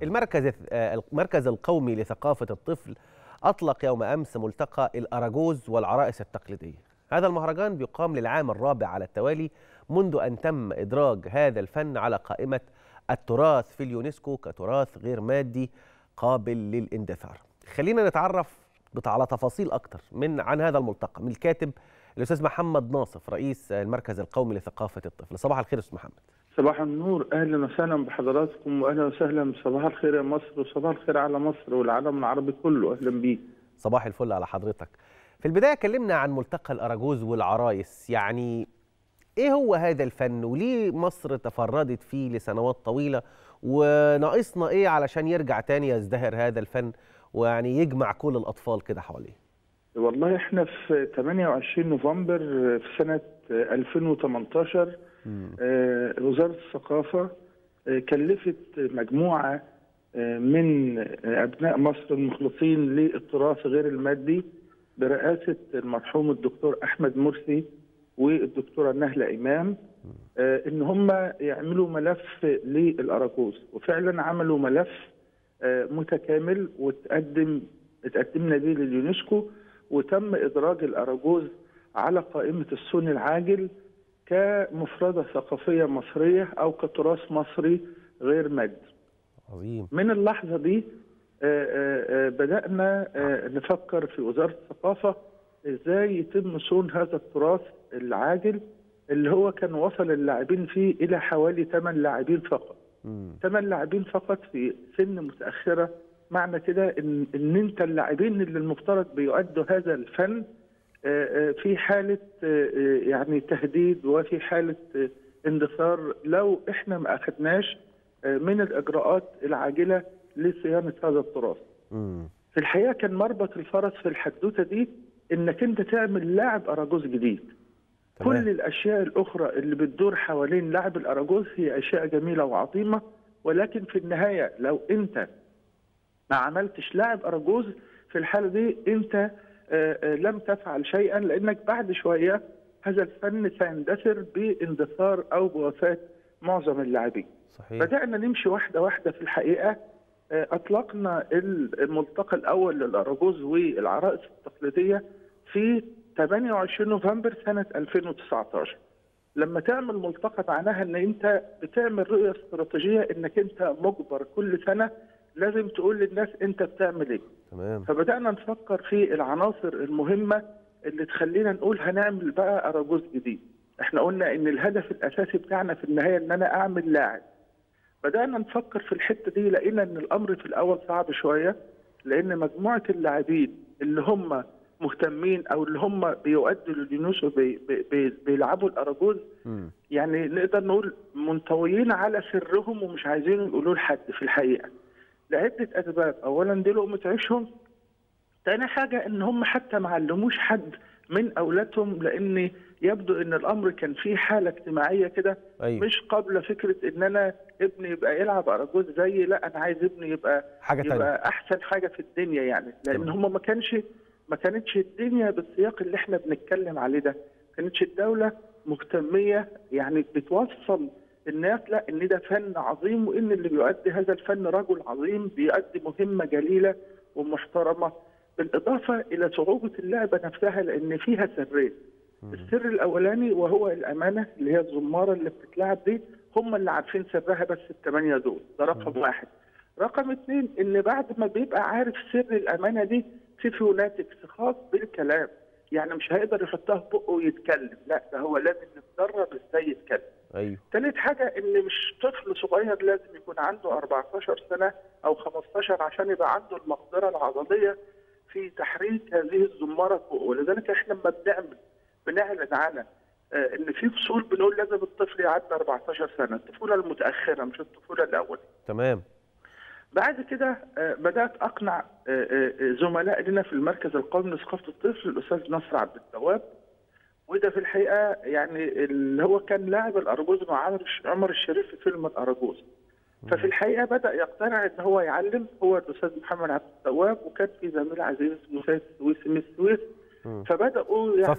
المركز المركز القومي لثقافة الطفل أطلق يوم أمس ملتقى الأراجوز والعرائس التقليدية هذا المهرجان بيقام للعام الرابع على التوالي منذ أن تم إدراج هذا الفن على قائمة التراث في اليونسكو كتراث غير مادي قابل للاندثار خلينا نتعرف على تفاصيل أكتر من عن هذا الملتقى من الكاتب الأستاذ محمد ناصف رئيس المركز القومي لثقافة الطفل صباح الخير أستاذ محمد صباح النور اهلا وسهلا بحضراتكم واهلا وسهلا صباح الخير يا مصر وصباح الخير على مصر والعالم العربي كله اهلا بيك صباح الفل على حضرتك في البدايه كلمنا عن ملتقى الاراجوز والعرايس يعني ايه هو هذا الفن وليه مصر تفردت فيه لسنوات طويله وناقصنا ايه علشان يرجع تاني يزدهر هذا الفن ويعني يجمع كل الاطفال كده حواليه والله احنا في 28 نوفمبر في سنه 2018 آه وزاره الثقافه آه كلفت مجموعه آه من ابناء مصر المخلصين للتراث غير المادي برئاسه المرحوم الدكتور احمد مرسي والدكتوره نهله امام ان هم يعملوا ملف للاراجوز وفعلا عملوا ملف متكامل وتقدم اتقدمنا بيه لليونسكو وتم ادراج الاراجوز على قائمه الصون العاجل كمفرده ثقافيه مصريه او كتراث مصري غير مادي. عظيم. من اللحظه دي بدانا نفكر في وزاره الثقافه ازاي يتم صون هذا التراث العاجل اللي هو كان وصل اللاعبين فيه الى حوالي 8 لاعبين فقط. 8 لاعبين فقط في سن متاخره معنى كده ان ان انت اللاعبين اللي المفترض بيؤدوا هذا الفن في حاله يعني تهديد وفي حاله اندثار لو احنا ما اخذناش من الاجراءات العاجله لصيانه هذا التراث. في الحقيقه كان مربط الفرس في الحدوته دي انك انت تعمل لاعب اراجوز جديد. تمام. كل الاشياء الاخرى اللي بتدور حوالين لاعب الاراجوز هي اشياء جميله وعظيمه ولكن في النهايه لو انت ما عملتش لاعب اراجوز في الحاله دي انت لم تفعل شيئا لانك بعد شويه هذا الفن سيندثر باندثار او بوفاه معظم اللاعبين. صحيح. بدانا نمشي واحده واحده في الحقيقه اطلقنا الملتقى الاول للاراجوز والعرائس التقليديه في 28 نوفمبر سنه 2019. لما تعمل ملتقى معناها ان انت بتعمل رؤيه استراتيجيه انك انت مجبر كل سنه لازم تقول للناس انت بتعمل ايه. تمام. فبدانا نفكر في العناصر المهمه اللي تخلينا نقول هنعمل بقى اراجوز جديد. احنا قلنا ان الهدف الاساسي بتاعنا في النهايه ان انا اعمل لاعب. بدانا نفكر في الحته دي لقينا ان الامر في الاول صعب شويه لان مجموعه اللاعبين اللي هم مهتمين او اللي هم بيؤدوا لليونسو بي بي بيلعبوا الاراجوز يعني نقدر نقول منطويين على سرهم ومش عايزين يقولوا لحد في الحقيقه. لعده اسباب، اولا دي لقمه عيشهم. تاني حاجه ان هم حتى ما علموش حد من اولادهم لان يبدو ان الامر كان فيه حاله اجتماعيه كده أيوة. مش قبل فكره ان انا ابني يبقى يلعب اراجوز زيي لا انا عايز ابني يبقى حاجة يبقى تانية. احسن حاجه في الدنيا يعني لان هم ما كانش ما كانتش الدنيا بالسياق اللي احنا بنتكلم عليه ده ما كانتش الدوله مهتميه يعني بتوصل الناس لا ان ده فن عظيم وان اللي بيؤدي هذا الفن رجل عظيم بيؤدي مهمه جليله ومحترمه بالاضافه الى صعوبه اللعبه نفسها لان فيها سرين. السر الاولاني وهو الامانه اللي هي الزماره اللي بتتلعب دي هم اللي عارفين سرها بس الثمانيه دول ده رقم واحد. رقم اثنين ان بعد ما بيبقى عارف سر الامانه دي في فوناتكس خاص بالكلام يعني مش هيقدر يحطها في بقه ويتكلم لا ده هو لازم يتدرب ازاي يتكلم. ايوه ثالث حاجه ان مش طفل صغير لازم يكون عنده 14 سنه او 15 عشان يبقى عنده المقدره العضليه في تحريك هذه الزماره فوق ولذلك احنا لما بنعمل بنعلن على آه ان في فصول بنقول لازم الطفل يعدي 14 سنه الطفوله المتاخره مش الطفوله الاولى تمام بعد كده آه بدات اقنع آه زملاء لنا في المركز القومي لثقافه الطفل الاستاذ نصر عبد التواب وده في الحقيقه يعني اللي هو كان لاعب الارجوز مع عمر عمر الشريف في فيلم الارجوز ففي الحقيقه بدا يقتنع ان هو يعلم هو الاستاذ محمد عبد التواب وكان في زميل عزيز اسمه سيد السويسي من السويس فبداوا يعني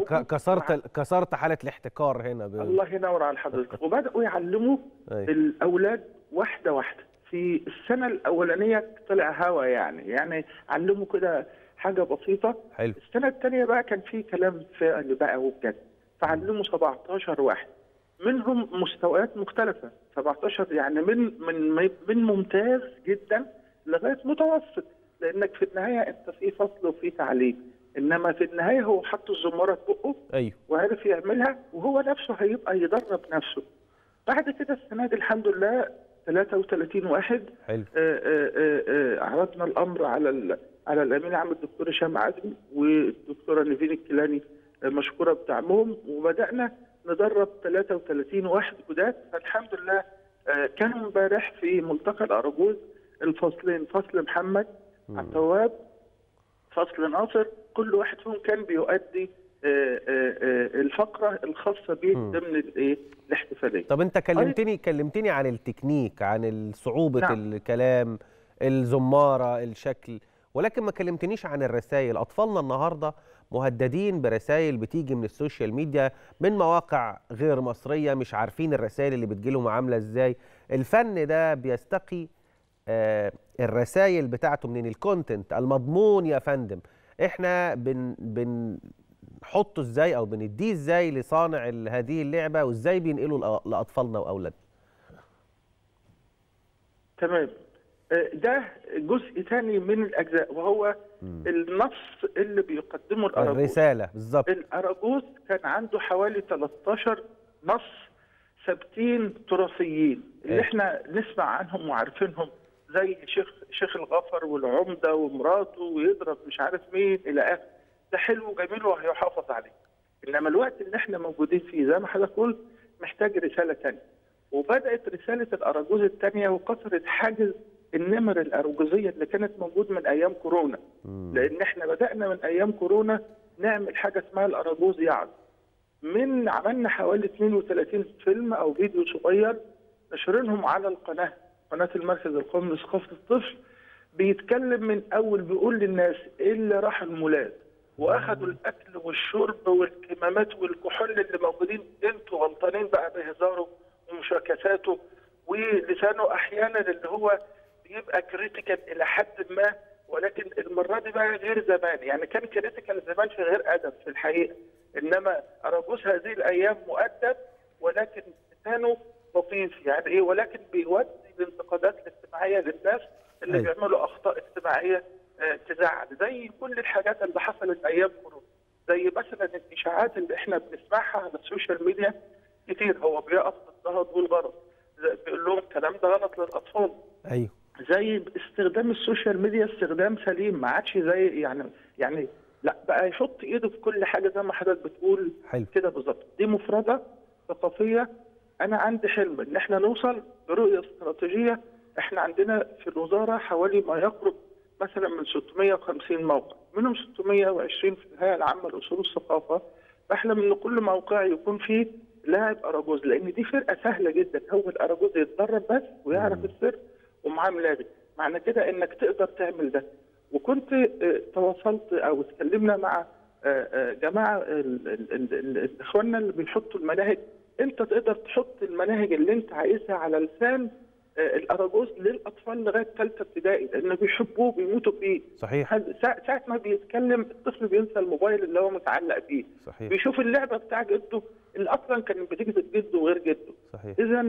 فكسرت كسرت حاله الاحتكار هنا ب... الله ينور على حضرتك وبداوا يعلموا أي. الاولاد واحده واحده في السنه الاولانيه طلع هوا يعني يعني علموا كده حاجه بسيطه حلو السنه الثانيه بقى كان في كلام فعل بقى وبجد فعلموا 17 واحد منهم مستويات مختلفه 17 يعني من من من ممتاز جدا لغايه متوسط لانك في النهايه انت في فصل وفي تعليم انما في النهايه هو حط الزماره في بقه ايوه وعرف يعملها وهو نفسه هيبقى يدرب نفسه بعد كده السنه دي الحمد لله 33 واحد حلو آه، آه، آه، آه، عرضنا الامر على ال- على الامين العام الدكتور هشام عزمي والدكتوره نيفين الكيلاني آه، مشكوره بدعمهم وبدانا ندرب 33 واحد جداد فالحمد لله آه، كانوا امبارح في ملتقى الاراجوز الفصلين فصل محمد عبد التواب فصل ناصر كل واحد فيهم كان بيؤدي آه، آه، آه، الفقره الخاصه به مم. ضمن الايه الاحتفاليه طب انت كلمتني كلمتني عن التكنيك عن صعوبة نعم. الكلام الزمارة الشكل ولكن ما كلمتنيش عن الرسائل أطفالنا النهاردة مهددين برسائل بتيجي من السوشيال ميديا من مواقع غير مصرية مش عارفين الرسائل اللي بتجيلهم عاملة ازاي الفن ده بيستقي آه الرسائل بتاعته منين الكونتنت المضمون يا فندم احنا بن بنحطه ازاي او بنديه ازاي لصانع ال- هذه اللعبة وازاي بينقله لأ- لأطفالنا وأولادنا تمام آه، ده جزء ثاني من الاجزاء وهو النص اللي بيقدمه الاراجوز الرسالة بالظبط الاراجوز كان عنده حوالي 13 نص ثابتين تراثيين اللي أيوة. احنا نسمع عنهم وعارفينهم زي شيخ شيخ الغفر والعمده ومراته ويضرب مش عارف مين الى اخره ده حلو وجميل وهيحافظ عليه انما الوقت اللي احنا موجودين فيه زي ما حضرتك قلت محتاج رساله ثانيه وبدات رساله الاراجوز الثانيه وكسرت حاجز النمر الاراجوزيه اللي كانت موجود من ايام كورونا لان احنا بدانا من ايام كورونا نعمل حاجه اسمها الاراجوز يعظ من عملنا حوالي 32 فيلم او فيديو صغير نشرينهم على القناه قناه المركز القومي لثقافه الطفل بيتكلم من اول بيقول للناس ايه اللي راح المولات واخدوا الاكل والشرب والكمامات والكحول اللي موجودين انتوا غلطانين بقى بهزاره ومشاكساته ولسانه احيانا اللي هو بيبقى كريتيكال الى حد ما ولكن المره دي بقى غير زمان يعني كان كريتيكال زمان في غير ادب في الحقيقه انما اراجوز هذه الايام مؤدب ولكن لسانه لطيف يعني ايه ولكن بيودي الانتقادات الاجتماعيه للناس اللي أيوة. بيعملوا اخطاء اجتماعيه آه، تزعل زي كل الحاجات اللي حصلت ايام كورونا زي مثلا الاشاعات اللي احنا بنسمعها على السوشيال ميديا كتير هو بيقف بالضغط والغلط زي- بيقول لهم الكلام ده غلط للاطفال ايوه زي استخدام السوشيال ميديا استخدام سليم ما عادش زي يعني يعني لا بقى يحط ايده في كل حاجه زي ما حضرتك بتقول حلو كده بالظبط دي مفرده ثقافيه انا عندي حلم ان احنا نوصل برؤيه استراتيجيه احنا عندنا في الوزاره حوالي ما يقرب مثلا من 650 موقع منهم 620 في الهيئه العامه لاصول الثقافه بحلم ان كل موقع يكون فيه لاعب اراجوز لان دي فرقه سهله جدا هو الاراجوز يتدرب بس ويعرف السر ومعاه ملاعب معنى كده انك تقدر تعمل ده وكنت آه، تواصلت او اتكلمنا مع آه، آه، جماعه ال- ال- ال- ال- اخواننا اللي بيحطوا المناهج انت تقدر تحط المناهج اللي انت عايزها على لسان آه، الاراجوز للاطفال لغايه ثالثه ابتدائي لان بيحبوه بيموتوا فيه صحيح هل- ساعة ساعة ما بيتكلم الطفل بينسى الموبايل اللي هو متعلق بيه صحيح بيشوف اللعبه بتاع جده اللي اصلا كانت بتجذب جده وغير جده صحيح اذا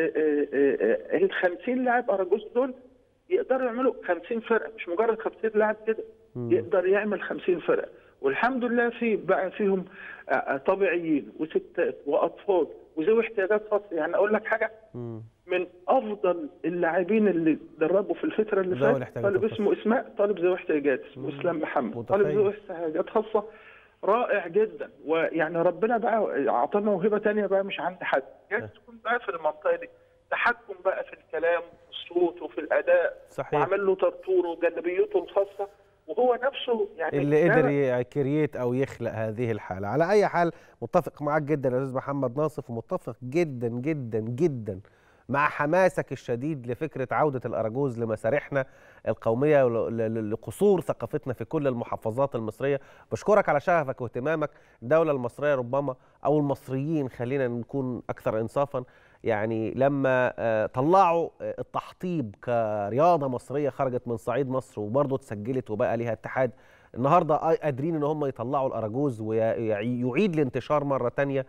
ال 50 لاعب اراجوز دول يقدروا يعملوا 50 فرقه مش مجرد 50 لاعب كده مم. يقدر يعمل 50 فرقه والحمد لله في بقى فيهم آه، آه، طبيعيين وستات واطفال وذوي احتياجات خاصه يعني اقول لك حاجه مم. من افضل اللاعبين اللي دربوا في الفتره اللي ذوي فاتت الاحتياجات طالب الخاصة. اسمه اسماء طالب ذوي احتياجات اسمه مم. اسلام محمد متخيل. طالب ذوي احتياجات خاصه رائع جدا ويعني ربنا بقى اعطانا موهبه تانية بقى مش عند حد جايز تكون بقى في المنطقه دي تحكم بقى في الكلام وفي الصوت وفي الاداء صحيح وعمل له طرطور وجلبيته الخاصه وهو نفسه يعني اللي ده- قدر يكريت او يخلق هذه الحاله على اي حال متفق معاك جدا يا استاذ محمد ناصف ومتفق جدا جدا جدا مع حماسك الشديد لفكره عوده الاراجوز لمسارحنا القوميه ول- ل- لقصور ثقافتنا في كل المحافظات المصريه بشكرك على شغفك واهتمامك الدوله المصريه ربما او المصريين خلينا نكون اكثر انصافا يعني لما آه، طلعوا آه، التحطيب كرياضه مصريه خرجت من صعيد مصر وبرضه اتسجلت وبقى ليها اتحاد النهارده آه، قادرين ان هم يطلعوا الاراجوز ويعيد الانتشار مره تانية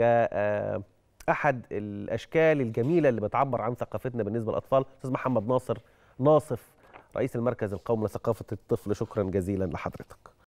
كاحد الاشكال الجميله اللي بتعبر عن ثقافتنا بالنسبه للاطفال استاذ محمد ناصر ناصف رئيس المركز القومي لثقافه الطفل شكرا جزيلا لحضرتك